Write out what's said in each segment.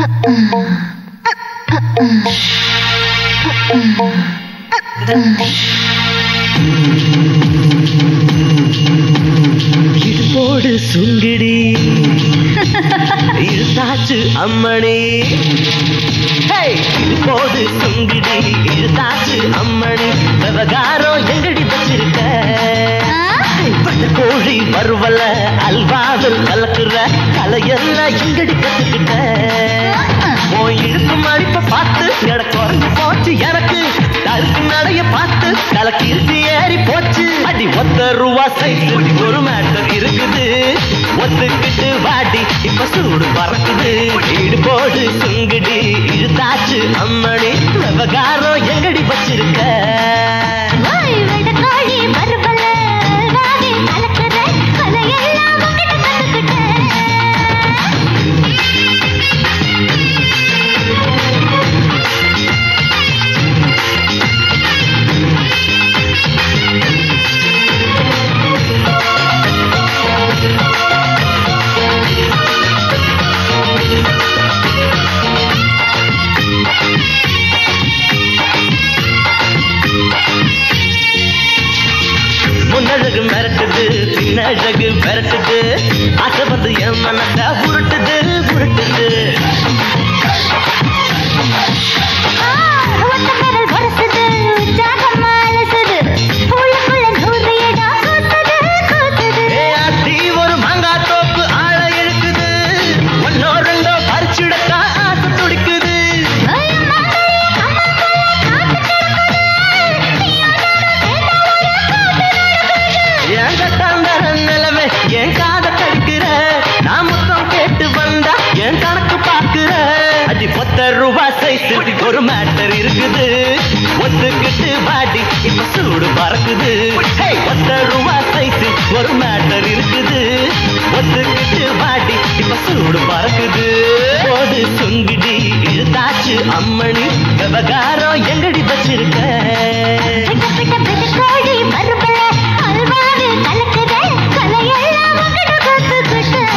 இடுபோடு சுங்கிடி இழுத்தாச்சு அம்மணி ஹே! இடுபோடு சுங்கிடி இழுத்தாச்சு அம்மணி விவகாரம் எங்கடி வச்சிருக்க பட்ட கோழி வறுவல அல்வாவில் கலக்குற கலையெல்லாம் எங்கடி கத்துக்கிட்ட உன் இடுப்பு மடிப்ப பார்த்து எட குறைஞ்சு போச்சு எனக்கு தழுக்கு நடைய பார்த்து கலக்கி இருக்கு ஏறி போச்சு அடி ஒத்த ரூபா சைஸ் ஒரு மேட்டர் இருக்குது ஒத்துக்கிட்டு வாடி இப்ப சூடு பறக்குது ஈடு போடு சுங்குடி இழுத்தாச்சு அம்மணி விவகாரம் எங்கடி வச்சிருக்க ஓய் வெடக்காளி மறுபல ராவி கலக்குற கலையெல்லாம் உன்கிட்ட கத்துக்கிட்டேன் முன்னழகு மிரட்டுது பின்னழகு மிரட்டுது ஆசை வந்து என் மனச உருட்டுது உருட்டுது ஒத்த விரல் உரசுது, உற்சாகமா அலசுது. உள்ளுக்குள்ள நூறு இடம் கூசுது, கூசுது. ஏ அத்தி ஒரு மாங்காய் தோப்பு ஆழ இருக்குது ஒன்னோ ரெண்டோ பறிச்சுடத்தான் ஆசை துடிக்குது ஓய் அம்மாங்களே, அம்மாங்களே, காத்து கிடக்குது. என் கட்டாந்தர நிலவே என் காத கடிக்கிற நான் மொத்தம் கேட்டு வந்தா என் கணக்கு பாக்குற அடி பத்த ரூபா சைஸ் ஒரு மேட்டர் இருக்குது ஒத்துக்கிட்டு வாடி இப்ப சூடு பறக்குது ஹே, பத்த ரூபா சைஸ் ஒரு மேட்டர் இருக்குது ஒத்துக்கிட்டு வாடி இப்ப சூடு பறக்குது போடு சுங்கிடி இழுத்தாச்சு அம்மணி விவகாரம் எங்கடி வச்சிருக்க பிட்ட பிட்ட வெடக்காளி மறுபல அல்வாவில் கலக்குற கலையெல்லாம் உன்கிட்ட கத்துக்கிட்டேன்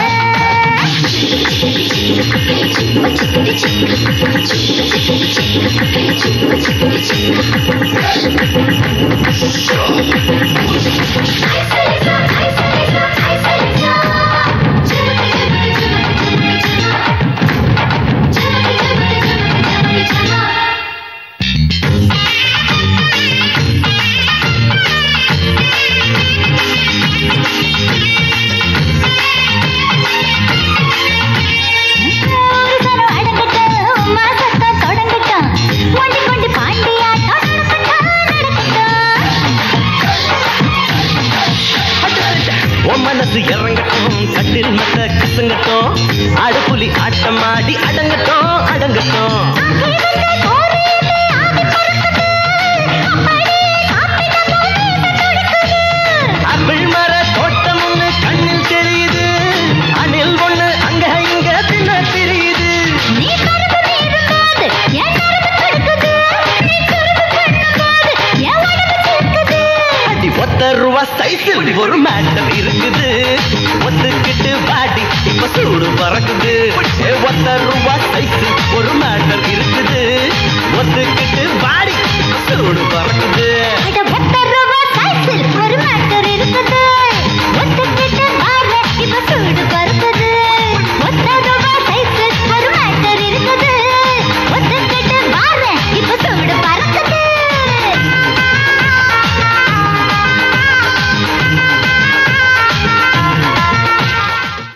ஒரு தரம் அடங்கட்டும், உம்மா சத்தம் தொடங்கட்டும். ஒண்டி கொண்டி பாண்டியாட்டம் நடக்கட்டும், நடக்கட்டும். உன் மனசு இறங்கட்டும் கட்டில் மத்த கசங்கட்டும் அடுப்புலி ஆட்டம் ஆடி அடங்கட்டும் அடங்கட்டும் ஆசை வந்த கோரியத்தை ஆவி பறக்குது. அப்படியே காப்பிட்ட பூமி துடிக்குது. ஆப்பிள் மர தோட்டம் ஒண்ணு கண்ணில் தெரியுது அணில் ஒண்ணு அங்க இங்க பின்ன தெரியுது நீ கருப்பு நீரும்போது என் நரம்பு துடிக்குது. நீ துரும்பு பண்ணும்போது என் உடம்பு சிலுக்குது. அடி ஒத்த ரூபா சைஸில் ஒரு மேட்டர் இருக்குது ஒத்துக்கிட்டு வாடி இப்ப சூடு பறக்குது ஏ, ஒத்த ரூபா சைஸில் ஒரு மேட்டர் இருக்குது ஒத்துக்கிட்டு வாடி இப்ப சூடு பறக்குது